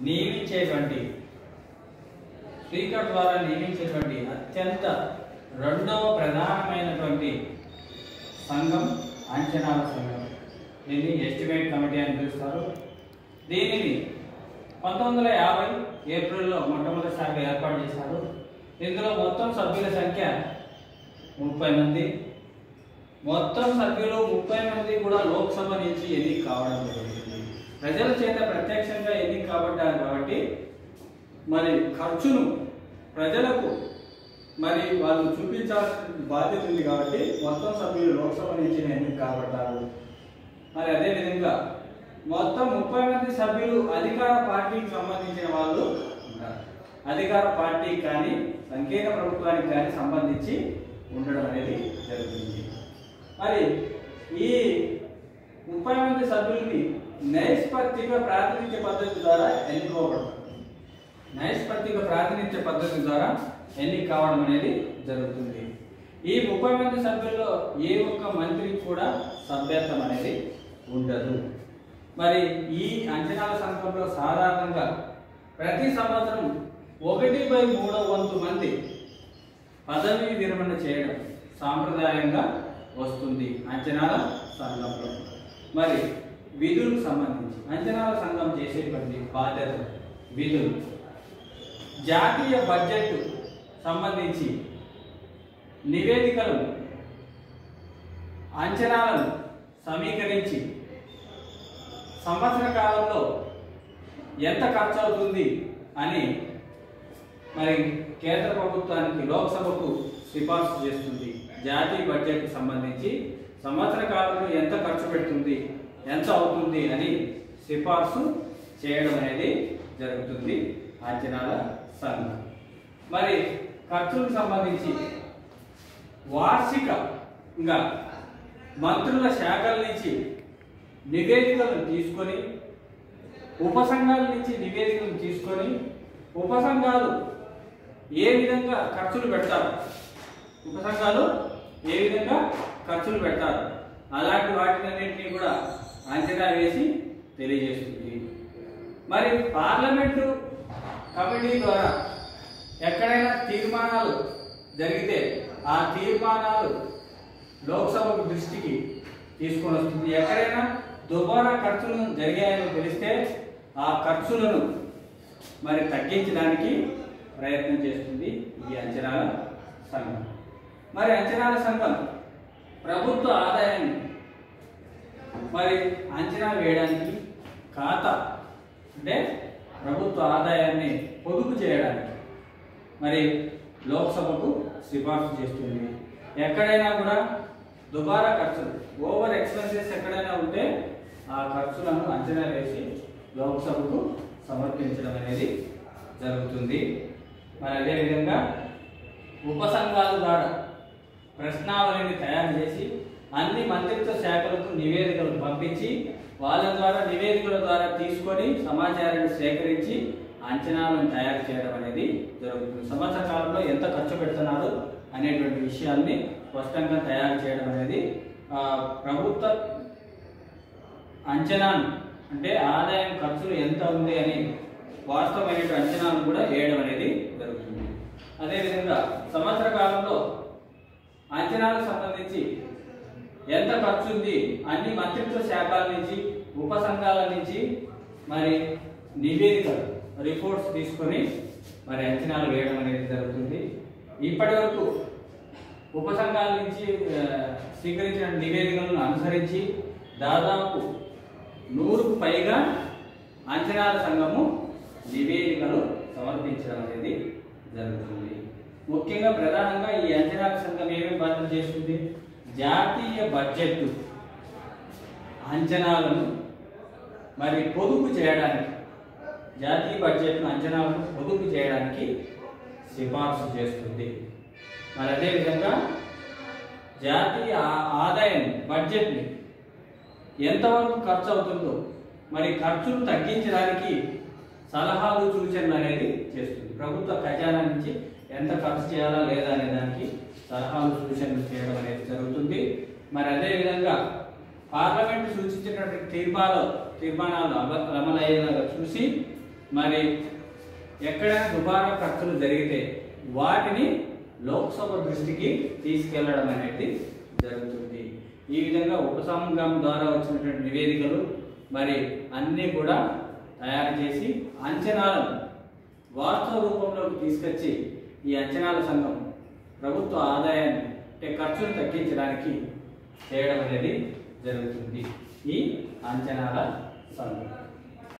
నియమించేటువంటి speaker ద్వారా నియమించేటువంటి అత్యంత రెండవ ప్రధానమైనటువంటి సంఘం అంచనాల సంఘం దీన్ని ఎస్టిమేట్ కమిటీ అని పిలుస్తారు దీనిని పంతొమ్మిది వందల యాభై ఏప్రిల్లో మొట్టమొదటిసారిగా ఏర్పాటు చేశారు ఇందులో మొత్తం సభ్యుల సంఖ్య ముప్పై మంది మొత్తం సభ్యులు ముప్పై మంది కూడా లోక్సభ నుంచి ఎన్నిక కావడం జరిగింది ప్రజల చేత ప్రత్యక్షంగా ఎన్నిక కాబట్టారు కాబట్టి మరి ఖర్చును ప్రజలకు మరి వాళ్ళు చూపించాల్సిన బాధ్యత ఉంది కాబట్టి మొత్తం సభ్యులు లోక్సభ నుంచి ఎన్నిక కాబట్టారు మరి అదే విధంగా మొత్తం ముప్పై మంది సభ్యులు అధికార పార్టీకి సంబంధించిన వాళ్ళు ఉంటారు అధికార పార్టీకి కానీ సంకీర్ణ ప్రభుత్వానికి కానీ సంబంధించి ఉండడం అనేది జరుగుతుంది మరి ఈ ముప్పై మంది సభ్యుల్ని నైష్పత్తిక ప్రాతినిధ్య పద్ధతి ద్వారా ఎన్నుకోబడతారు నైష్పత్తిక ప్రాతినిధ్య పద్ధతి ద్వారా ఎన్నిక కావడం అనేది జరుగుతుంది ఈ ముప్పై మంది సభ్యుల్లో ఏ ఒక్క మంత్రికి కూడా సభ్యత్వం అనేది ఉండదు మరి ఈ అంచనాల సంఘంలో సాధారణంగా ప్రతి సంవత్సరం ఒకటి బై మూడవ వంతు మంది పదవీ విరమణ చేయడం సాంప్రదాయంగా వస్తుంది అంచనాల సంఘంలో మరి విధులకు సంబంధించి అంచనాల సంఘం చేసేటువంటి బాధ్యత విధులు జాతీయ బడ్జెట్ సంబంధించి నివేదికలు అంచనాలను సమీకరించి సంవత్సర కాలంలో ఎంత ఖర్చు అవుతుంది అని మరి కేంద్ర ప్రభుత్వానికి లోక్సభకు సిఫార్సు చేస్తుంది జాతీయ బడ్జెట్ సంబంధించి సంవత్సర కాలంలో ఎంత ఖర్చు పెడుతుంది ఎంత అవుతుంది అని సిఫార్సు చేయడం అనేది జరుగుతుంది అంచనాల సంఘం మరి ఖర్చులకు సంబంధించి వార్షికంగా మంత్రుల శాఖల నుంచి నివేదికలను తీసుకొని ఉపసంఘాల నుంచి నివేదికలను తీసుకొని ఉపసంఘాలు ఏ విధంగా ఖర్చులు పెడతారు ఉపసంఘాలు ఏ విధంగా ఖర్చులు పెడతారు అలాంటి వాటినన్నింటినీ కూడా అంచనా వేసి తెలియజేస్తుంది మరి పార్లమెంటు కమిటీ ద్వారా ఎక్కడైనా తీర్మానాలు జరిగితే ఆ తీర్మానాలు లోక్సభకు దృష్టికి తీసుకొని వస్తుంది ఎక్కడైనా దుబారా ఖర్చులు జరిగాయని తెలిస్తే ఆ ఖర్చులను మరి తగ్గించడానికి ప్రయత్నం చేస్తుంది ఈ అంచనాల సంఘం మరి అంచనాల సంఘం ప్రభుత్వ ఆదాయాన్ని మరి అంచనా వేయడానికి ఖాతా అంటే ప్రభుత్వ ఆదాయాన్ని పొదుపు చేయడానికి మరి లోక్సభకు సిఫార్సు చేస్తుంది ఎక్కడైనా కూడా దుబారా ఖర్చులు ఓవర్ ఎక్స్పెన్సెస్ ఎక్కడైనా ఉంటే ఆ ఖర్చులను అంచనా వేసి లోక్సభకు సమర్పించడం అనేది జరుగుతుంది మరి అదేవిధంగా ఉపసంఘాల ద్వారా ప్రశ్నావళిని తయారు చేసి అన్ని మంత్రిత్వ శాఖలకు నివేదికలు పంపించి వాళ్ళ ద్వారా నివేదికల ద్వారా తీసుకొని సమాచారాన్ని సేకరించి అంచనాలను తయారు చేయడం అనేది జరుగుతుంది సంవత్సర కాలంలో ఎంత ఖర్చు పెడుతున్నారు అనేటువంటి విషయాల్ని స్పష్టంగా తయారు చేయడం అనేది ఆ, ప్రభుత్వ అంచనాను అంటే ఆదాయం ఖర్చులు ఎంత ఉంది అని వాస్తవమైన అంచనాను కూడా వేయడం అనేది జరుగుతుంది అదేవిధంగా సంవత్సర కాలంలో అంచనాలకు సంబంధించి ఎంత ఖర్చు ఉంది అన్ని మంత్రిత్వ శాఖల నుంచి ఉపసంఘాల నుంచి మరి నివేదికలు రిపోర్ట్స్ తీసుకొని మరి అంచనాలు వేయడం అనేది జరుగుతుంది ఇప్పటి వరకు ఉపసంఘాల నుంచి ఆ, స్వీకరించిన నివేదికలను అనుసరించి దాదాపు నూరుకు పైగా అంచనాల సంఘము నివేదికలు సమర్పించడం అనేది జరుగుతుంది ముఖ్యంగా ప్రధానంగా ఈ అంచనాల సంఘం ఏమేమి బాధ్యత చేస్తుంది జాతీయ బడ్జెట్ అంచనాలను మరి పొదుపు చేయడానికి జాతీయ బడ్జెట్ను అంచనాలను పొదుపు చేయడానికి సిఫార్సు చేస్తుంది మరి అదేవిధంగా జాతీయ ఆ- ఆదాయం బడ్జెట్ని ఎంతవరకు ఖర్చు అవుతుందో మరి ఖర్చును తగ్గించడానికి సలహాలు సూచనలు అనేది చేస్తుంది ప్రభుత్వ ఖజానా నుంచి ఎంత ఖర్చు చేయాలా లేదా అనే దానికి సలహాలు సూచనలు చేయడం అనేది జరుగుతుంది మరి అదేవిధంగా పార్లమెంట్ సూచించినటువంటి తీర్మానాలు తీర్మానాలు అమ- అమలయ్యేలాగా చూసి మరి ఎక్కడైనా దుబారా ఖర్చులు జరిగితే వాటిని లోక్సభ దృష్టికి తీసుకెళ్లడం అనేది జరుగుతుంది ఈ విధంగా ఉపసంఘం ద్వారా వచ్చినటువంటి నివేదికలు మరి అన్నీ కూడా తయారు చేసి అంచనాలను వాస్తవ రూపంలోకి తీసుకొచ్చి ఈ అంచనాల సంఘం ప్రభుత్వ ఆదాయాన్ని అంటే ఖర్చును తగ్గించడానికి చేయడం అనేది జరుగుతుంది ఈ అంచనాల సంఘం